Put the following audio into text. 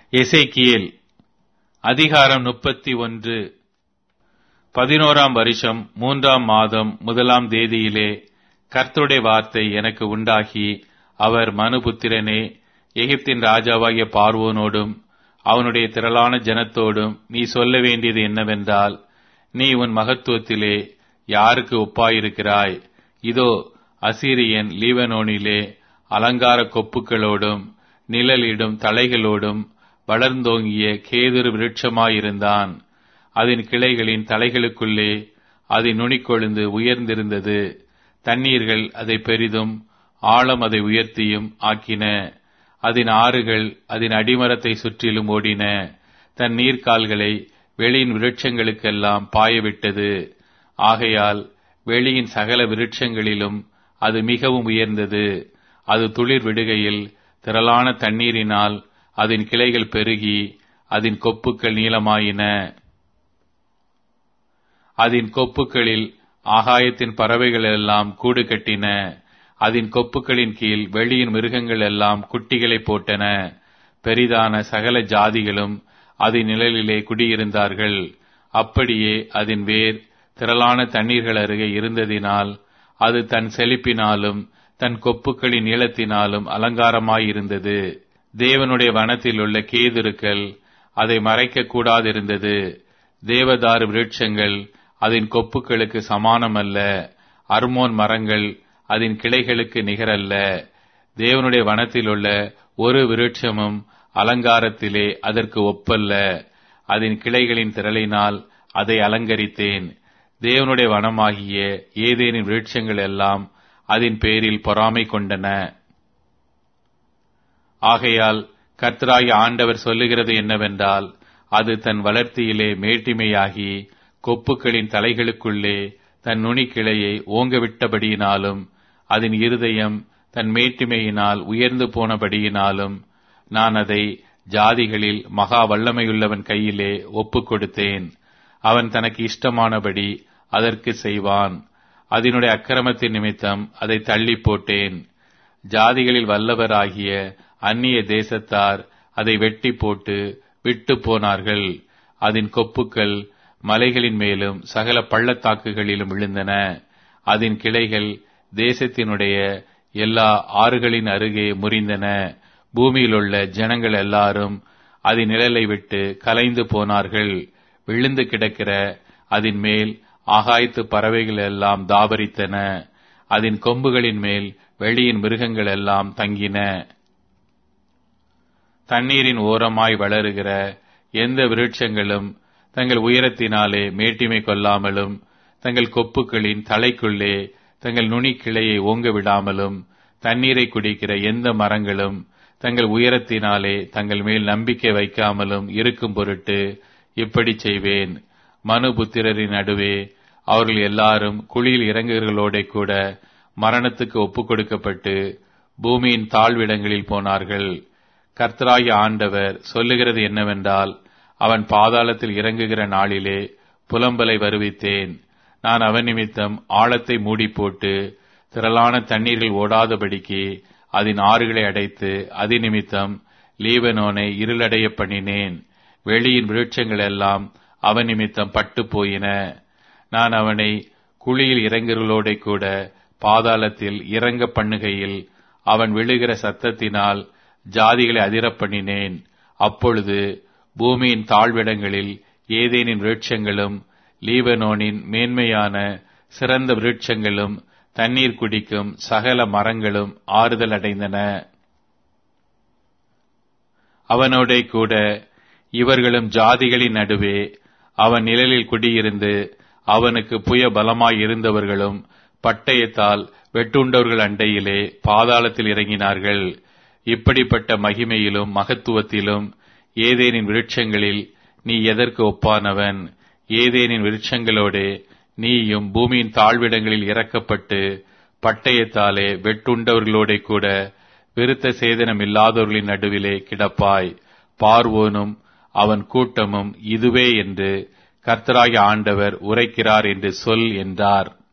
எசேக்கியேல் அதிகாரம் முப்பத்தி ஒன்று பதினோராம் வருஷம் மூன்றாம் மாதம் முதலாம் தேதியிலே கர்த்தருடைய வார்த்தை எனக்கு உண்டாகி அவர் மனுபுத்திரனே எகிப்தின் ராஜாவாகிய பார்வோனோடும் அவனுடைய திரளான ஜனத்தோடும் நீ சொல்ல வேண்டியது என்னவென்றால் நீ உன் மகத்துவத்திலே யாருக்கு ஒப்பாயிருக்கிறாய் இதோ அசீரியன் லீவனோனிலே அலங்கார கொப்புகளோடும் நிழலிடும் தலைகளோடும் வளர்ந்தோங்கிய கேதுரு விருட்சமாயிருந்தான் அதன் கிளைகளின் தலைகளுக்குள்ளே அதன் நுனிக்கொழுந்து உயர்ந்திருந்தது தண்ணீர்கள் அதை பெரிதும் ஆழம் அதை உயர்த்தியும் ஆக்கின அதன் ஆறுகள் அதன் அடிமரத்தை சுற்றிலும் ஓடின தன் நீர்க்கால்களை வெளியின் விருட்சங்களுக்கெல்லாம் பாயவிட்டது ஆகையால் வெளியின் சகல விருட்சங்களிலும் அது மிகவும் உயர்ந்தது அது துளிர் விடுகையில் திரளான தண்ணீரினால் அதன் கிளைகள் பெருகி அதன் கொப்புக்கள் நீளமாயின அதன் கொப்புக்களில் ஆகாயத்தின் பறவைகள் எல்லாம் கூடு கட்டின அதன் கொப்புக்களின் கீழ் வெளியின் மிருகங்கள் எல்லாம் குட்டிகளை போட்டன பெரிதான சகல ஜாதிகளும் அதன் நிழலிலே குடியிருந்தார்கள் அப்படியே அதன் வேர் திரளான தண்ணீர்கள் அருகே இருந்ததினால் அது தன் செழிப்பினாலும் தன் கொப்புக்களின் நீளத்தினாலும் அலங்காரமாயிருந்தது தேவனுடைய வனத்தில் உள்ள கேதுருக்கள் அதை மறைக்க கூடாதிருந்தது தேவதாரு விருட்சங்கள் அதன் கொப்புக்களுக்கு சமானமல்ல அர்மோன் மரங்கள் அதன் கிளைகளுக்கு நிகரல்ல தேவனுடைய வனத்தில் உள்ள ஒரு விருட்சமும் அலங்காரத்திலே அதற்கு ஒப்பல்ல அதன் கிளைகளின் திரளினால் அதை அலங்கரித்தேன் தேவனுடைய வனமாகிய ஏதேனின் விருட்சங்கள் எல்லாம் அதன் பேரில் பொறாமை கொண்டன ஆகையால் கர்த்தராகி ஆண்டவர் சொல்லுகிறது என்னவென்றால் அது தன் வளர்த்தியிலே மேட்டிமையாகி கொப்புக்களின் தலைகளுக்குள்ளே தன் நுனிக்கிளையை ஓங்கவிட்டபடியினாலும் அதன் இருதயம் தன் மேட்டிமையினால் உயர்ந்து போனபடியினாலும் நான் அதை ஜாதிகளில் மகா வல்லமையுள்ளவன் கையிலே ஒப்புக் கொடுத்தேன் அவன் தனக்கு இஷ்டமானபடி அதற்கு செய்வான் அதனுடைய அக்கிரமத்தின் நிமித்தம் அதை தள்ளி போட்டேன் ஜாதிகளில் வல்லவராகிய அந்நிய தேசத்தார் அதை வெட்டி போட்டு விட்டு போனார்கள் அதன் கொப்புக்கள் மலைகளின் மேலும் சகல பள்ளத்தாக்குகளிலும் விழுந்தன அதன் கிளைகள் தேசத்தினுடைய எல்லா ஆறுகளின் அருகே முறிந்தன பூமியிலுள்ள ஜனங்கள் எல்லாரும் அதன் நிழலை விட்டு கலைந்து போனார்கள் விழுந்து கிடக்கிற அதன் மேல் ஆகாயத்து பறவைகள் எல்லாம் தாபரித்தன அதன் கொம்புகளின் மேல் வெளியின் மிருகங்கள் எல்லாம் தங்கின தண்ணீரின் ஓரமாய் வளருகிற எந்த விருட்சங்களும் தங்கள் உயரத்தினாலே மேட்டிமை கொள்ளாமலும் தங்கள் கொப்புகளின் தலைக்குள்ளே தங்கள் நுனி கிளையை ஓங்க விடாமலும் தண்ணீரை குடிக்கிற எந்த மரங்களும் தங்கள் உயரத்தினாலே தங்கள் மேல் நம்பிக்கை வைக்காமலும் இருக்கும் பொருட்டு இப்படி செய்வேன் மனுபுத்திரரின் நடுவே அவர்கள் எல்லாரும் குழியில் இறங்குகளோட கூட மரணத்துக்கு ஒப்புக் கொடுக்கப்பட்டு பூமியின் தாழ்விடங்களில் போனார்கள் கர்த்தராகிய ஆண்டவர் சொல்லுகிறது என்னவென்றால் அவன் பாதாளத்தில் இறங்குகிற நாளிலே புலம்பலை வருவித்தேன் நான் அவன் நிமித்தம் ஆழத்தை மூடி போட்டு திரளான தண்ணீர்கள் ஓடாதபடிக்கு அதன் ஆறுகளை அடைத்து அதி நிமித்தம் லீபனோனை இருளடைய பண்ணினேன் வெளியின் விருட்சங்கள் எல்லாம் அவன் நிமித்தம் பட்டு போயின நான் அவனை குழியில் இறங்குகளோட கூட பாதாளத்தில் இறங்க பண்ணுகையில் அவன் விழுகிற சத்தத்தினால் ஜாதிகளை அதிரப் பண்ணினேன் அப்பொழுது பூமியின் தாழ்விடங்களில் ஏதேனின் விருட்சங்களும் லீபனோனின் மேன்மையான சிறந்த விருட்சங்களும் தண்ணீர் குடிக்கும் சகல மரங்களும் ஆறுதல் அடைந்தன அவனோட கூட இவர்களும் ஜாதிகளின் நடுவே அவன் நிழலில் குடியிருந்து அவனுக்கு புய பலமாய் இருந்தவர்களும் பட்டயத்தால் வெட்டுண்டவர்கள் அண்டையிலே பாதாளத்தில் இறங்கினார்கள் இப்படிப்பட்ட மகிமையிலும் மகத்துவத்திலும் ஏதேனின் விருட்சங்களில் நீ எதற்கு ஒப்பானவன் ஏதேனின் விருட்சங்களோடே நீயும் பூமியின் தாழ்விடங்களில் இறக்கப்பட்டு பட்டயத்தாலே வெட்டுண்டவர்களோட கூட விருத்த சேதனம் இல்லாதவர்களின் நடுவிலே கிடப்பாய் பார்வோனும் அவன் கூட்டமும் இதுவே என்று கர்த்தராகிய ஆண்டவர் உரைக்கிறார் என்று சொல் என்றார்